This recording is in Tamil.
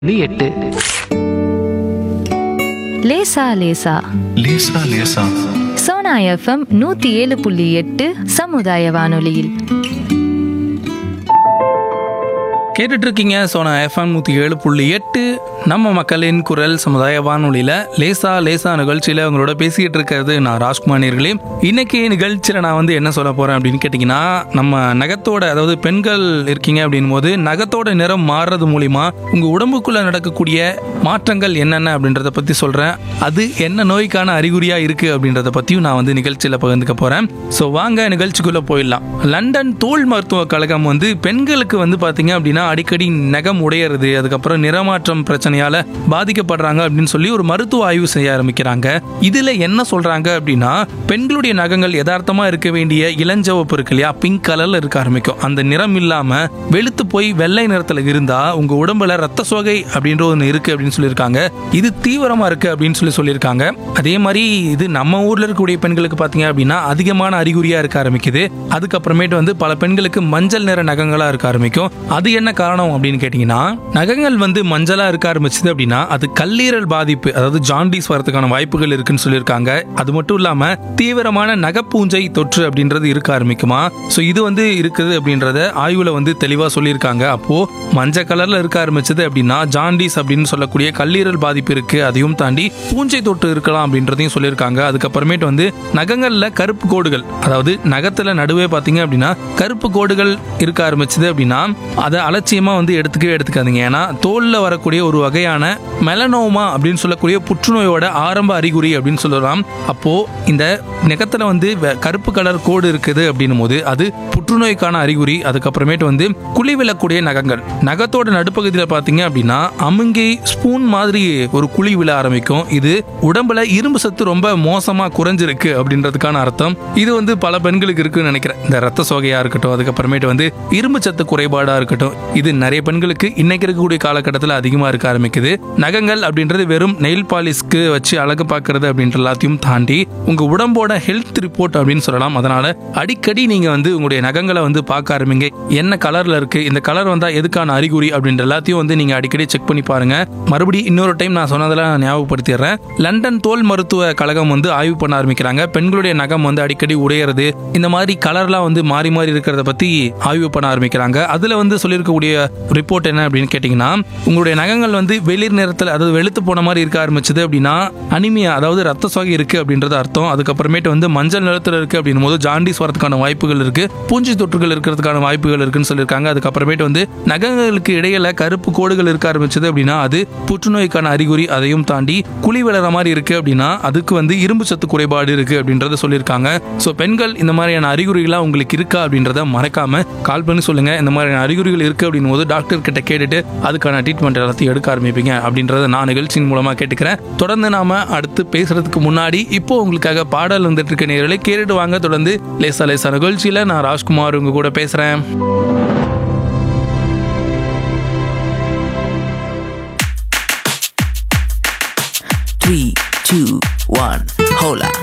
புள்ளி எட்டு லேசா லேசா லேசா லேசா சோனா எஃப்எம் நூத்தி ஏழு புள்ளி எட்டு சமுதாய வானொலியில் கேட்டுட்டு இருக்கீங்க சோனா எஃப்எம் நூற்றி ஏழு புள்ளி எட்டு நம்ம மக்களின் குரல் சமுதாய வானொலியில் லேசா லேசா நிகழ்ச்சியில் உங்களோட பேசிக்கிட்டு இருக்கிறது நான் ராஜ்குமார் நேர்களே இன்னைக்கு நிகழ்ச்சியில் நான் வந்து என்ன சொல்ல போகிறேன் அப்படின்னு கேட்டிங்கன்னா நம்ம நகத்தோட அதாவது பெண்கள் இருக்கீங்க அப்படின் போது நகத்தோட நிறம் மாறுறது மூலிமா உங்கள் உடம்புக்குள்ளே நடக்கக்கூடிய மாற்றங்கள் என்னென்ன அப்படின்றத பற்றி சொல்கிறேன் அது என்ன நோய்க்கான அறிகுறியாக இருக்குது அப்படின்றத பற்றியும் நான் வந்து நிகழ்ச்சியில் பகிர்ந்துக்க போகிறேன் ஸோ வாங்க நிகழ்ச்சிக்குள்ளே போயிடலாம் லண்டன் தோல் மருத்துவ கழகம் வந்து பெண்களுக்கு வந்து பார்த்தீங்க அப்படின்னா அடிக்கடி நகம் உடையிறது அதுக்கப்புறம் நிறமாற்றம் பிரச்சனையால பாதிக்கப்படுறாங்க அப்படின்னு சொல்லி ஒரு மருத்துவ ஆய்வு செய்ய ஆரம்பிக்கிறாங்க இதுல என்ன சொல்றாங்க அப்படின்னா பெண்களுடைய நகங்கள் யதார்த்தமா இருக்க வேண்டிய இளஞ்சவப்பு இருக்கு இல்லையா பிங்க் கலர்ல இருக்க ஆரம்பிக்கும் அந்த நிறம் இல்லாம வெளுத்து போய் வெள்ளை நிறத்துல இருந்தா உங்க உடம்புல ரத்த சோகை அப்படின்ற ஒன்று இருக்கு அப்படின்னு சொல்லியிருக்காங்க இது தீவிரமா இருக்கு அப்படின்னு சொல்லி சொல்லியிருக்காங்க அதே மாதிரி இது நம்ம ஊர்ல இருக்கக்கூடிய பெண்களுக்கு பாத்தீங்க அப்படின்னா அதிகமான அறிகுறியா இருக்க ஆரம்பிக்குது அதுக்கப்புறமேட்டு வந்து பல பெண்களுக்கு மஞ்சள் நிற நகங்களா இருக்க ஆரம்பிக்கும் அது என்ன காரணம் அப்படின்னு கேட்டீங்கன்னா நகங்கள் வந்து மஞ்சளா இருக்க ஆரம்பிச்சது அப்படின்னா அது கல்லீரல் பாதிப்பு அதாவது ஜாண்டிஸ் வரதுக்கான வாய்ப்புகள் இருக்குன்னு சொல்லியிருக்காங்க அது மட்டும் இல்லாம தீவிரமான நகப்பூஞ்சை தொற்று அப்படின்றது இருக்க ஆரம்பிக்குமா ஸோ இது வந்து இருக்குது அப்படின்றத ஆய்வுல வந்து தெளிவா சொல்லியிருக்காங்க அப்போ மஞ்சள் கலர்ல இருக்க ஆரம்பிச்சது அப்படின்னா ஜாண்டிஸ் அப்படின்னு சொல்லக்கூடிய கல்லீரல் பாதிப்பு இருக்கு அதையும் தாண்டி பூஞ்சை தொற்று இருக்கலாம் அப்படின்றதையும் சொல்லியிருக்காங்க அதுக்கப்புறமேட்டு வந்து நகங்கள்ல கருப்பு கோடுகள் அதாவது நகத்துல நடுவே பாத்தீங்க அப்படின்னா கருப்பு கோடுகள் இருக்க ஆரம்பிச்சது அப்படின்னா அதை அலட்சியமா வந்து எடுத்துக்கவே எடுத்துக்காதீங்க ஏன்னா தோல்ல வரக்கூடிய ஒரு வகையான மெலனோமா அப்படின்னு சொல்லக்கூடிய புற்றுநோயோட ஆரம்ப அறிகுறி அப்படின்னு சொல்லலாம் அப்போ இந்த நகத்துல வந்து வெ- கருப்பு கலர் கோடு இருக்குது அப்படின்னும் போது அது புற்றுநோய்க்கான அறிகுறி அதுக்கப்புறமேட்டு வந்து குழி விழக்கூடிய நகங்கள் நகத்தோட நடுப்பகுதியில் பார்த்தீங்க அப்படின்னா அமுங்கி ஸ்பூன் மாதிரி ஒரு குழி விழ ஆரம்பிக்கும் இது உடம்புல இரும்பு சத்து ரொம்ப மோசமா குறைஞ்சிருக்கு அப்படின்றதுக்கான அர்த்தம் இது வந்து பல பெண்களுக்கு இருக்குன்னு நினைக்கிறேன் இந்த ரத்த சோகையா இருக்கட்டும் அதுக்கப்புறமேட்டு வந்து இரும்பு சத்து குறைபாடா இருக்கட்டும் இது நிறைய பெண்களுக்கு இன்னைக்கு இருக்கக்கூடிய காலகட்டத்தில் அதிகமா இருக்க ஆரம்பிக்குது நகங்கள் அப்படின்றது வெறும் நெயில் பாலிஷ்க்கு வச்சு அழகு பார்க்கறது அப்படின்ற எல்லாத்தையும் தாண்டி உங்க உடம்போட ஹெல்த் ரிப்போர்ட் அப்படின்னு சொல்லலாம் அதனால அடிக்கடி நீங்க வந்து உங்களுடைய நகங்களை வந்து பார்க்க ஆரம்பிங்க என்ன கலர்ல இருக்கு இந்த கலர் வந்தா எதுக்கான அறிகுறி அப்படின்ற எல்லாத்தையும் வந்து நீங்க அடிக்கடி செக் பண்ணி பாருங்க மறுபடியும் இன்னொரு டைம் நான் சொன்னதெல்லாம் ஞாபகப்படுத்திடுறேன் லண்டன் தோல் மருத்துவ கழகம் வந்து ஆய்வு பண்ண ஆரம்பிக்கிறாங்க பெண்களுடைய நகம் வந்து அடிக்கடி உடையறது இந்த மாதிரி கலர்லாம் வந்து மாறி மாறி இருக்கிறத பத்தி ஆய்வு பண்ண ஆரம்பிக்கிறாங்க அதுல வந்து சொல்லியிருக்கக்கூடிய ரிப்போர்ட் என்ன அப்படின்னு கேட்டீங்கன்னா உங்களுடைய நகங்கள் வந்து வெளிர் நிறத்தில் அதாவது வெளுத்து போன மாதிரி இருக்க ஆரம்பிச்சது அப்படின்னா அனிமியா அதாவது ரத்த சோகை இருக்கு அப்படின்றது அர்த்தம் அதுக்கப்புறமேட்டு வந்து மஞ்சள் நிறத்தில் இருக்கு அப்படின்னும் போது ஜாண்டிஸ் வரதுக்கான வாய்ப்புகள் இருக்கு பூஞ்சி தொற்றுகள் இருக்கிறதுக்கான வாய்ப்புகள் இருக்குன்னு சொல்லியிருக்காங்க அதுக்கப்புறமேட்டு வந்து நகங்களுக்கு இடையில கருப்பு கோடுகள் இருக்க ஆரம்பிச்சது அப்படின்னா அது புற்றுநோய்க்கான அறிகுறி அதையும் தாண்டி குழி விளற மாதிரி இருக்கு அப்படின்னா அதுக்கு வந்து இரும்பு சத்து குறைபாடு இருக்கு அப்படின்றத சொல்லியிருக்காங்க ஸோ பெண்கள் இந்த மாதிரியான அறிகுறிகள்லாம் உங்களுக்கு இருக்கா அப்படின்றத மறக்காம கால் பண்ணி சொல்லுங்க இந்த மாதிரியான அறிகுறிகள் இருக்கு அப்படின்னும் போது டாக்டர் கிட்ட கேட்டுட்டு அதுக்கான ட்ரீட்மெண்ட் எல்லாத்தையும் எடுக்க ஆரம்பிப்பீங்க அப்படின்றத நான் நிகழ்ச்சியின் மூலமா கேட்டுக்கிறேன் தொடர்ந்து நாம அடுத்து பேசுறதுக்கு முன்னாடி இப்போ உங்களுக்காக பாடல் வந்துட்டு இருக்க நேரலை கேட்டுட்டு வாங்க தொடர்ந்து லேசா லேசா நிகழ்ச்சியில நான் ராஜ்குமார் உங்க கூட பேசுறேன் Three, two, one, hola.